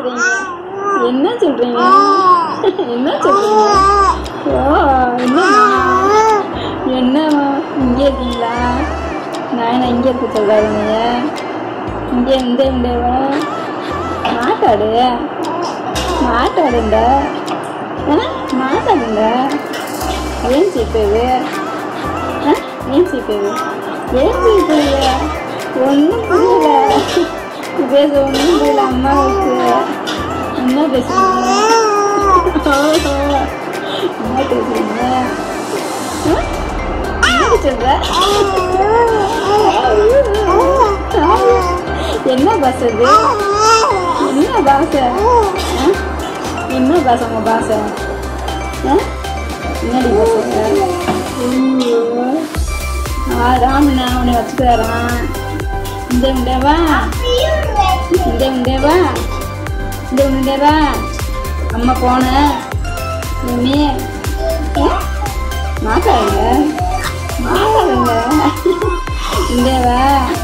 பேசுறீங்க என்ன சொல்றீங்க என்ன சொல்றீங்க ஓ என்னம்மா என்னம்மா இங்கே இருக்கீங்களா நான் என்ன இங்கே இருக்க சொல்றாரு நீங்க இங்கே இந்த இந்தவா மாட்டாடு மாட்டாடுண்ட மாட்டாடுண்ட ఏం చెప్పేవి ఆ? ఏం చెప్పేవి ఏం చెప్పేవి ஒன்றும் புரியல பேச ஒன்றும் புரியல அம்மாவுக்கு என்ன பேசுறீங்க ஓஹோ. என்ன பேசுறீங்க ஆ? என்ன சொல்ற என்ன பஸ் அது என்ன பாசை ஆ? என்ன பாசை உங்க பாசை ஆ? என்னடி பாசை ஐயோ. ஆ ராமண்ணா உன்னை வச்சுக்கிறாரான் இந்த உண்டேவா இந்த உண்டேவா இந்த உண்டேவா அம்மா போனேன் இனிமே மாட்டாடுங்க மாட்டாடுங்க உண்டேவா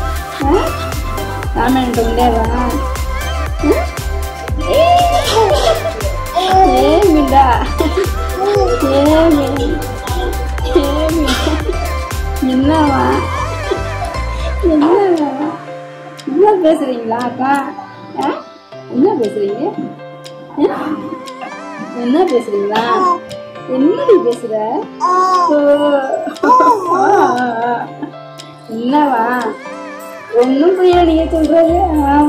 ராமன் உண்டேவா ஏமிடா ஏமி ஏமி என்னவா என்னவா என்ன பேசுறீங்களா அக்கா ஆ? என்ன பேசுறீங்க ஆ? என்ன பேசுறீங்களா என்னடி பேசுற ஓ. என்னவா ஒன்றும் புரியல நீங்க சொல்றது ஆமா